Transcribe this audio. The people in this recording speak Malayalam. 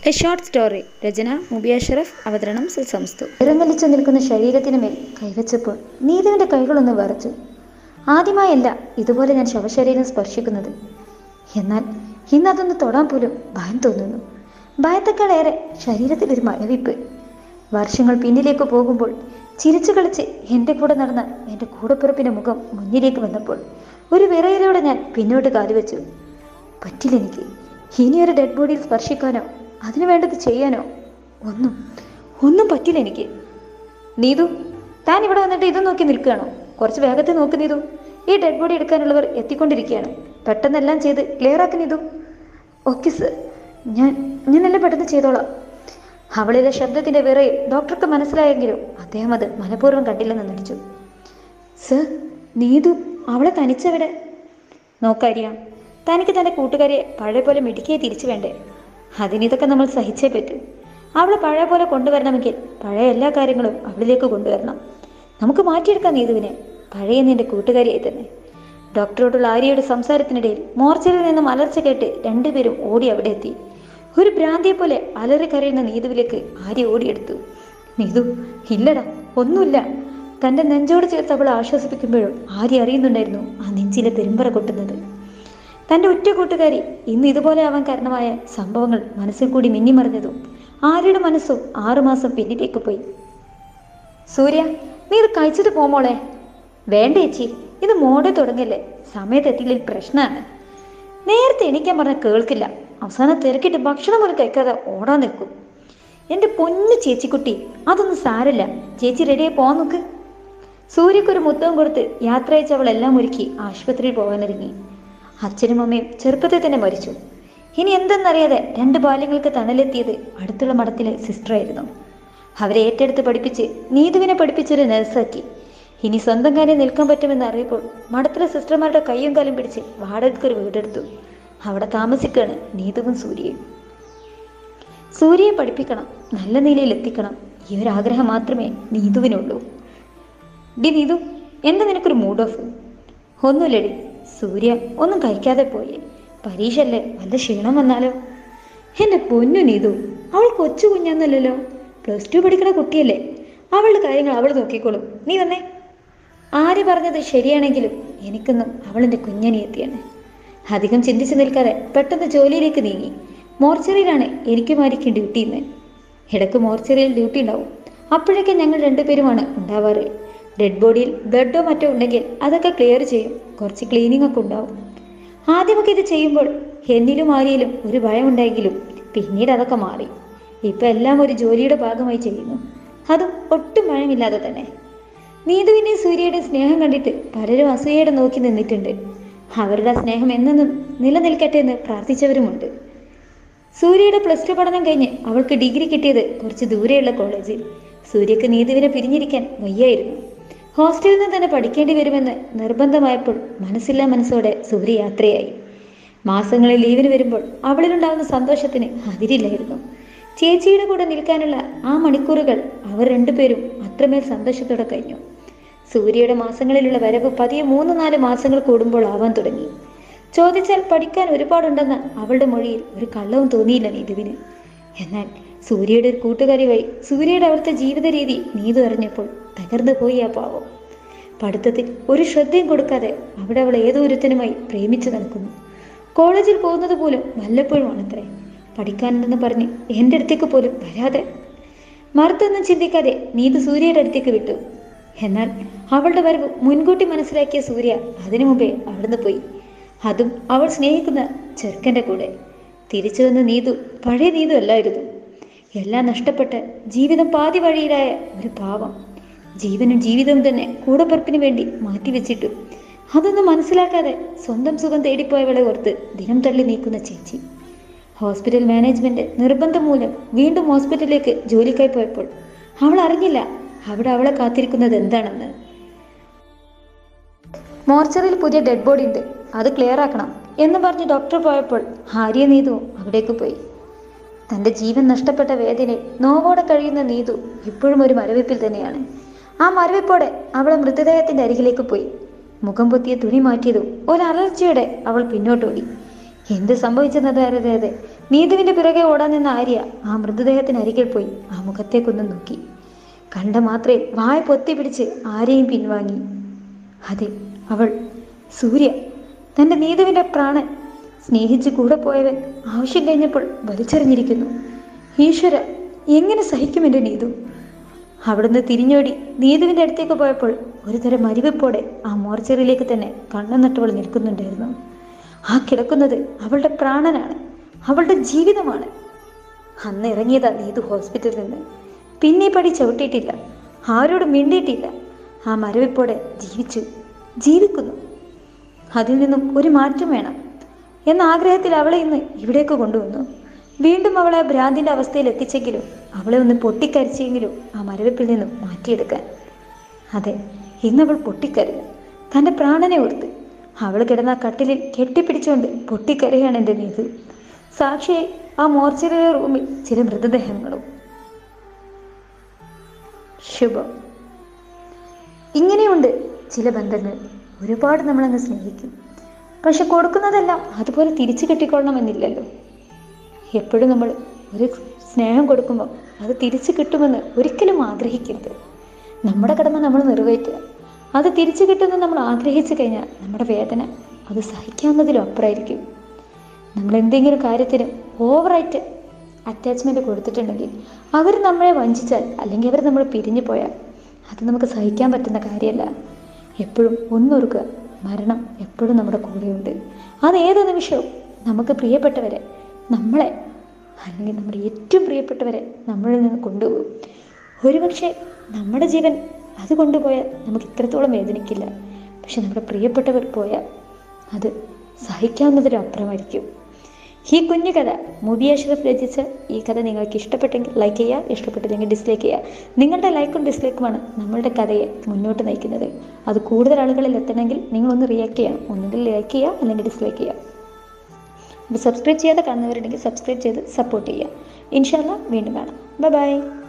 എ ഷോർട്ട് സ്റ്റോറി രചന മുബിയ ഷറഫ് അവതരണം സുസംസ്തു ഇറങ്ങലിച്ചു നിൽക്കുന്ന ശരീരത്തിന് മേൽ കൈവച്ചപ്പോൾ നീതുവിൻ്റെ കൈകളൊന്ന് വിറച്ചു ആദ്യമായല്ല ഇതുപോലെ ഞാൻ ശവശരീരം സ്പർശിക്കുന്നത് എന്നാൽ ഇന്ന് അതൊന്ന് തൊടാൻ പോലും ഭയം തോന്നുന്നു ഭയത്തെക്കാളേറെ ശരീരത്തിൽ ഒരു മരവിപ്പ് വർഷങ്ങൾ പിന്നിലേക്ക് പോകുമ്പോൾ ചിരിച്ചു കളിച്ച് എൻ്റെ കൂടെ നടന്ന എൻ്റെ കൂടപ്പിറപ്പിൻ്റെ മുഖം മുന്നിലേക്ക് വന്നപ്പോൾ ഒരു വിറയലോടെ ഞാൻ പിന്നോട്ട് കാലുവെച്ചു പറ്റില്ല എനിക്ക് ഇനിയൊരു ഡെഡ് ബോഡിയിൽ സ്പർശിക്കാനോ അതിനു വേണ്ടത് ചെയ്യാനോ ഒന്നും ഒന്നും പറ്റില്ല എനിക്ക് നീതു താൻ ഇവിടെ വന്നിട്ട് ഇത് നോക്കി നിൽക്കുകയാണോ കുറച്ച് വേഗത്തിൽ നോക്ക് നീതു ഈ ഡെഡ് ബോഡി എടുക്കാനുള്ളവർ എത്തിക്കൊണ്ടിരിക്കുകയാണ് പെട്ടെന്നെല്ലാം ചെയ്ത് ക്ലിയർ ആക്കി നീതു ഓക്കെ സർ ഞാൻ ഞാനെല്ലാം പെട്ടെന്ന് ചെയ്തോളാം അവളിലെ ശബ്ദത്തിന്റെ വിറയിൽ ഡോക്ടർക്ക് മനസ്സിലായെങ്കിലും അദ്ദേഹം അത് മനഃപൂർവ്വം കണ്ടില്ലെന്ന് നടിച്ചു സർ നീതു അവളെ തനിച്ചവിടെ നോക്കാരിയാം തനിക്ക് തൻ്റെ കൂട്ടുകാരിയെ പഴയ പോലെ മിടുക്കിയെ തിരിച്ചു വേണ്ടേ അതിനിതൊക്കെ നമ്മൾ സഹിച്ചേ പറ്റൂ അവളെ പഴയ പോലെ കൊണ്ടുവരണമെങ്കിൽ പഴയ എല്ലാ കാര്യങ്ങളും അവളിലേക്ക് കൊണ്ടുവരണം നമുക്ക് മാറ്റിയെടുക്കാം നീതുവിനെ പഴയ നിന്റെ കൂട്ടുകാരിയായി തന്നെ ഡോക്ടറോടുള്ള ആര്യയുടെ സംസാരത്തിനിടയിൽ മോർച്ചറിൽ നിന്നും അലർച്ച കേട്ട് രണ്ടുപേരും ഓടി അവിടെ എത്തി ഒരു ഭ്രാന്തിയെ പോലെ അലറി കരയുന്ന നീതുവിലേക്ക് ആര്യ ഓടിയെടുത്തു നീതു ഇല്ലടാ ഒന്നുമില്ല തൻ്റെ നെഞ്ചോട് ചേർത്ത് അവളെ ആശ്വസിപ്പിക്കുമ്പോഴും ആര്യ അറിയുന്നുണ്ടായിരുന്നു ആ നെഞ്ചിലെ പെരുമ്പറ കൊട്ടുന്നത് തൻ്റെ ഒറ്റ കൂട്ടുകാരി ഇന്ന് ഇതുപോലെ ആവാൻ കാരണമായ സംഭവങ്ങൾ മനസ്സിൽ കൂടി മിന്നിമറിഞ്ഞതും ആര്യയുടെ മനസ്സും ആറുമാസം പിന്നിലേക്ക് പോയി സൂര്യ നീ ഇത് കഴിച്ചിട്ട് പോമോളെ വേണ്ട ചേച്ചി ഇത് മോടെ തുടങ്ങല്ലേ സമയത്തെത്തിയില്ല പ്രശ്നമാണ് നേരത്തെ എണീക്കാൻ പറഞ്ഞ കേൾക്കില്ല അവസാനം തിരക്കിട്ട് ഭക്ഷണം പോലും കഴിക്കാതെ ഓടാൻ നിൽക്കും എൻ്റെ പൊന്നു ചേച്ചിക്കുട്ടി അതൊന്നും സാരല്ല ചേച്ചി റെഡിയായി പോകാൻ നോക്ക് സൂര്യക്കൊരു മുത്തവും കൊടുത്ത് യാത്ര അയച്ച് അവളെല്ലാം ഒരുക്കി ആശുപത്രിയിൽ പോകാനൊരുങ്ങി അച്ഛനും അമ്മയും ചെറുപ്പത്തിൽ തന്നെ മരിച്ചു ഇനി എന്തെന്നറിയാതെ രണ്ട് ബാല്യങ്ങൾക്ക് തണലെത്തിയത് അടുത്തുള്ള മഠത്തിലെ സിസ്റ്ററായിരുന്നു അവരെ ഏറ്റെടുത്ത് പഠിപ്പിച്ച് നീതുവിനെ പഠിപ്പിച്ചൊരു നഴ്സാക്കി ഇനി സ്വന്തം കാര്യം നിൽക്കാൻ പറ്റുമെന്ന് അറിയപ്പോൾ മഠത്തിലെ സിസ്റ്റർമാരുടെ കയ്യും കാലും പിടിച്ച് വാടകയ്ക്കൊരു വീടെടുത്തു അവിടെ താമസിക്കുകയാണ് നീതുവും സൂര്യയും സൂര്യയെ പഠിപ്പിക്കണം നല്ല നിലയിൽ എത്തിക്കണം ഈ ഒരു ആഗ്രഹം മാത്രമേ നീതുവിനുള്ളൂ ഡി നീതു എന്താ നിനക്കൊരു മൂഡ് ഓഫ് ഒന്നുമില്ലടി സൂര്യ ഒന്നും കഴിക്കാതെ പോയി പരീക്ഷ അല്ലേ വല്ല ക്ഷീണം വന്നാലോ എൻ്റെ പൊന്നു നീതു അവൾ കൊച്ചു കുഞ്ഞൊന്നുമല്ലല്ലോ പ്ലസ് ടു പഠിക്കണ കുട്ടിയല്ലേ അവളുടെ കാര്യങ്ങൾ അവൾ നോക്കിക്കോളും നീ വന്നേ ആര് പറഞ്ഞത് ശരിയാണെങ്കിലും എനിക്കൊന്നും അവളെൻ്റെ കുഞ്ഞനിയെത്തിയാണ് അധികം ചിന്തിച്ചു നിൽക്കാതെ പെട്ടെന്ന് ജോലിയിലേക്ക് നീങ്ങി മോർച്ചറിയിലാണ് എനിക്ക് മാരിക്കും ഡ്യൂട്ടി ഇന്ന് ഇടയ്ക്ക് മോർച്ചറിയിൽ ഡ്യൂട്ടി ഉണ്ടാവും അപ്പോഴൊക്കെ ഞങ്ങൾ രണ്ടുപേരുമാണ് ഉണ്ടാവാറ് ഡെഡ് ബോഡിയിൽ ബ്ലഡോ മറ്റോ ഉണ്ടെങ്കിൽ അതൊക്കെ ക്ലിയർ ചെയ്യും കുറച്ച് ക്ലീനിങ് ഒക്കെ ഉണ്ടാവും ആദ്യമൊക്കെ ഇത് ചെയ്യുമ്പോൾ എന്നിലും ആര്യയിലും ഒരു ഭയം ഉണ്ടായെങ്കിലും പിന്നീട് അതൊക്കെ മാറി ഇപ്പം എല്ലാം ഒരു ജോലിയുടെ ഭാഗമായി ചെയ്യുന്നു അതും ഒട്ടും ഭയമില്ലാതെ തന്നെ നീതുവിൻ്റെ സൂര്യയുടെ സ്നേഹം കണ്ടിട്ട് പലരും അസൂയയുടെ നോക്കി നിന്നിട്ടുണ്ട് അവരുടെ സ്നേഹം എന്നെന്നും നിലനിൽക്കട്ടെ എന്ന് പ്രാർത്ഥിച്ചവരുമുണ്ട് സൂര്യയുടെ പ്ലസ് ടു പഠനം കഴിഞ്ഞ് അവൾക്ക് ഡിഗ്രി കിട്ടിയത് കുറച്ച് ദൂരെയുള്ള കോളേജിൽ സൂര്യക്ക് നീതുവിനെ പിരിഞ്ഞിരിക്കാൻ വയ്യായിരുന്നു ഹോസ്റ്റലിൽ നിന്ന് തന്നെ പഠിക്കേണ്ടി വരുമെന്ന് നിർബന്ധമായപ്പോൾ മനസ്സില്ലാ മനസ്സോടെ സൂര്യ യാത്രയായി മാസങ്ങളിൽ ലീവിന് വരുമ്പോൾ അവളിലുണ്ടാകുന്ന സന്തോഷത്തിന് അതിരില്ലായിരുന്നു ചേച്ചിയുടെ കൂടെ നിൽക്കാനുള്ള ആ മണിക്കൂറുകൾ അവർ രണ്ടുപേരും അത്രമേൽ സന്തോഷത്തോടെ കഴിഞ്ഞു സൂര്യയുടെ മാസങ്ങളിലുള്ള വരവ് പതിയെ മൂന്ന് നാല് മാസങ്ങൾ കൂടുമ്പോൾ ആവാൻ തുടങ്ങി ചോദിച്ചാൽ പഠിക്കാൻ ഒരുപാടുണ്ടെന്ന അവളുടെ മൊഴിയിൽ ഒരു കള്ളവും തോന്നിയില്ല നീതുവിന് എന്നാൽ സൂര്യയുടെ ഒരു കൂട്ടുകാരി വഴി സൂര്യയുടെ അവിടുത്തെ ജീവിത രീതി നീതു അറിഞ്ഞപ്പോൾ തകർന്നു പോയി ആ പാവം പഠിത്തത്തിൽ ഒരു ശ്രദ്ധയും കൊടുക്കാതെ അവിടെ അവൾ ഏതോ ഒരുത്തനുമായി പ്രേമിച്ചു നടക്കുന്നു കോളേജിൽ പോകുന്നത് പോലും വല്ലപ്പോഴുമാണത്രേ പഠിക്കാനുണ്ടെന്ന് പറഞ്ഞ് എൻ്റെ അടുത്തേക്ക് പോലും വരാതെ മറുത്തൊന്നും ചിന്തിക്കാതെ നീതു സൂര്യയുടെ അടുത്തേക്ക് വിട്ടു എന്നാൽ അവളുടെ വരവ് മുൻകൂട്ടി മനസ്സിലാക്കിയ സൂര്യ അതിനു മുമ്പേ അവിടുന്ന് പോയി അതും അവൾ സ്നേഹിക്കുന്ന ചെറുക്കൻ്റെ കൂടെ തിരിച്ചു വന്ന നീതു പഴയ നീതു അല്ലായിരുന്നു എല്ലാം നഷ്ടപ്പെട്ട് ജീവിതം പാതി വഴിയിലായ ഒരു പാവം ജീവനും ജീവിതവും തന്നെ കൂടപ്പറപ്പിന് വേണ്ടി മാറ്റിവെച്ചിട്ടു അതൊന്നും മനസ്സിലാക്കാതെ സ്വന്തം സുഖം തേടിപ്പോയവളെ ഓർത്ത് ദിനം തള്ളി നീക്കുന്ന ചേച്ചി ഹോസ്പിറ്റൽ മാനേജ്മെന്റ് നിർബന്ധം മൂലം വീണ്ടും ഹോസ്പിറ്റലിലേക്ക് ജോലിക്കായി പോയപ്പോൾ അവൾ അറിഞ്ഞില്ല അവിടെ അവളെ കാത്തിരിക്കുന്നത് എന്താണെന്ന് മോർച്ചറിയിൽ പുതിയ ഡെഡ് ബോഡി ഉണ്ട് അത് ക്ലിയർ ആക്കണം എന്ന് പറഞ്ഞ് ഡോക്ടർ പോയപ്പോൾ ഹാരിയ നീതു അവിടേക്ക് പോയി തൻ്റെ ജീവൻ നഷ്ടപ്പെട്ട വേദനയിൽ നോവോടെ കഴിയുന്ന നീതു ഇപ്പോഴും ഒരു മരവിപ്പിൽ തന്നെയാണ് ആ മരവിപ്പോടെ അവൾ മൃതദേഹത്തിൻ്റെ അരികിലേക്ക് പോയി മുഖം പൊത്തിയ തുണി മാറ്റിയതും ഒരു അലർച്ചയോടെ അവൾ പിന്നോട്ടോടി എന്ത് സംഭവിച്ചെന്നത് അറിയാതെ നീതുവിന്റെ പിറകെ ഓടാൻ നിന്ന ആര്യ ആ മൃതദേഹത്തിനരികിൽ പോയി ആ മുഖത്തേക്കൊന്ന് നോക്കി കണ്ട മാത്രേ വായ പൊത്തി പിടിച്ച് ആരെയും പിൻവാങ്ങി അതെ അവൾ സൂര്യ തന്റെ നീതുവിന്റെ പ്രാണൻ സ്നേഹിച്ച് കൂടെ പോയവൻ ആവശ്യം കഴിഞ്ഞപ്പോൾ വലിച്ചെറിഞ്ഞിരിക്കുന്നു ഈശ്വര എങ്ങനെ സഹിക്കും എൻ്റെ നീതു അവിടുന്ന് തിരിഞ്ഞോടി നീതുവിൻ്റെ അടുത്തേക്ക് പോയപ്പോൾ ഒരു തരം മരിവെപ്പോടെ ആ മോർച്ചറിയിലേക്ക് തന്നെ കണ്ണുനട്ടവൾ നിൽക്കുന്നുണ്ടായിരുന്നു ആ കിടക്കുന്നത് അവളുടെ പ്രാണനാണ് അവളുടെ ജീവിതമാണ് അന്ന് ഇറങ്ങിയതാ നീതു ഹോസ്പിറ്റലിൽ നിന്ന് പിന്നെ ഈ പടി ചവിട്ടിയിട്ടില്ല ആരോടും മിണ്ടിയിട്ടില്ല ആ മരവിപ്പോടെ ജീവിച്ചു ജീവിക്കുന്നു അതിൽ നിന്നും ഒരു മാറ്റം വേണം എന്ന ആഗ്രഹത്തിൽ അവളെ ഇന്ന് ഇവിടേക്ക് കൊണ്ടുവന്നു വീണ്ടും അവളെ ആ ഭ്രാന്തിൻ്റെ അവസ്ഥയിൽ എത്തിച്ചെങ്കിലും അവളെ ഒന്ന് പൊട്ടിക്കരിച്ചെങ്കിലും ആ മരവിപ്പിൽ നിന്നും മാറ്റിയെടുക്കാൻ അതെ ഇന്നവൾ പൊട്ടിക്കരഞ്ഞു തൻ്റെ പ്രാണനെ ഓർത്ത് അവൾ കിടന്ന ആ കട്ടിലിൽ കെട്ടിപ്പിടിച്ചുകൊണ്ട് പൊട്ടിക്കരയാണ് എൻ്റെ നീതു സാക്ഷിയെ ആ മോർച്ചറിയിലെ റൂമിൽ ചില മൃതദേഹങ്ങളും ശുഭം ഇങ്ങനെയുണ്ട് ചില ബന്ധങ്ങൾ ഒരുപാട് നമ്മളങ്ങ് സ്നേഹിക്കും പക്ഷെ കൊടുക്കുന്നതെല്ലാം അതുപോലെ തിരിച്ചു കെട്ടിക്കൊള്ളണമെന്നില്ലല്ലോ എപ്പോഴും നമ്മൾ ഒരു സ്നേഹം കൊടുക്കുമ്പോൾ അത് തിരിച്ചു കിട്ടുമെന്ന് ഒരിക്കലും ആഗ്രഹിക്കരുത് നമ്മുടെ കടമ നമ്മൾ നിറവേറ്റുക അത് തിരിച്ചു കിട്ടുമെന്ന് നമ്മൾ ആഗ്രഹിച്ചു കഴിഞ്ഞാൽ നമ്മുടെ വേദന അത് സഹിക്കാവുന്നതിലും അപ്പുറമായിരിക്കും നമ്മൾ എന്തെങ്കിലും കാര്യത്തിന് ഓവറായിട്ട് അറ്റാച്ച്മെൻറ്റ് കൊടുത്തിട്ടുണ്ടെങ്കിൽ അവർ നമ്മളെ വഞ്ചിച്ചാൽ അല്ലെങ്കിൽ അവർ നമ്മൾ പിരിഞ്ഞു പോയാൽ അത് നമുക്ക് സഹിക്കാൻ പറ്റുന്ന കാര്യമല്ല എപ്പോഴും ഒന്നോർക്കുക മരണം എപ്പോഴും നമ്മുടെ കൂടെയുണ്ട് അത് ഏത് നിമിഷവും നമുക്ക് പ്രിയപ്പെട്ടവരെ നമ്മളെ അല്ലെങ്കിൽ നമ്മുടെ ഏറ്റവും പ്രിയപ്പെട്ടവരെ നമ്മളിൽ നിന്ന് കൊണ്ടുപോകും ഒരുപക്ഷെ നമ്മുടെ ജീവൻ അത് കൊണ്ടുപോയാൽ നമുക്ക് ഇത്രത്തോളം വേദനിക്കില്ല പക്ഷെ നമ്മുടെ പ്രിയപ്പെട്ടവർ പോയാൽ അത് സഹിക്കാവുന്നതിലും അപ്പുറമായിരിക്കും ഈ കുഞ്ഞു കഥ മുബി അഷ്റഫ് രചിച്ച ഈ കഥ നിങ്ങൾക്ക് ഇഷ്ടപ്പെട്ടെങ്കിൽ ലൈക്ക് ചെയ്യുക ഇഷ്ടപ്പെട്ടില്ലെങ്കിൽ ഡിസ്ലൈക്ക് ചെയ്യുക നിങ്ങളുടെ ലൈക്കും ഡിസ്ലൈക്കുമാണ് നമ്മളുടെ കഥയെ മുന്നോട്ട് നയിക്കുന്നത് അത് കൂടുതൽ ആളുകളിൽ എത്തണമെങ്കിൽ നിങ്ങളൊന്ന് റിയാക്ട് ചെയ്യണം ഒന്നുകിൽ ലൈക്ക് ചെയ്യുക അല്ലെങ്കിൽ ഡിസ്ലൈക്ക് ചെയ്യുക അപ്പോൾ സബ്സ്ക്രൈബ് ചെയ്യാതെ കാണുന്നവരുണ്ടെങ്കിൽ സബ്സ്ക്രൈബ് ചെയ്ത് സപ്പോർട്ട് ചെയ്യുക ഇൻഷാല്ല വീണ്ടും കാണാം ബൈ ബൈ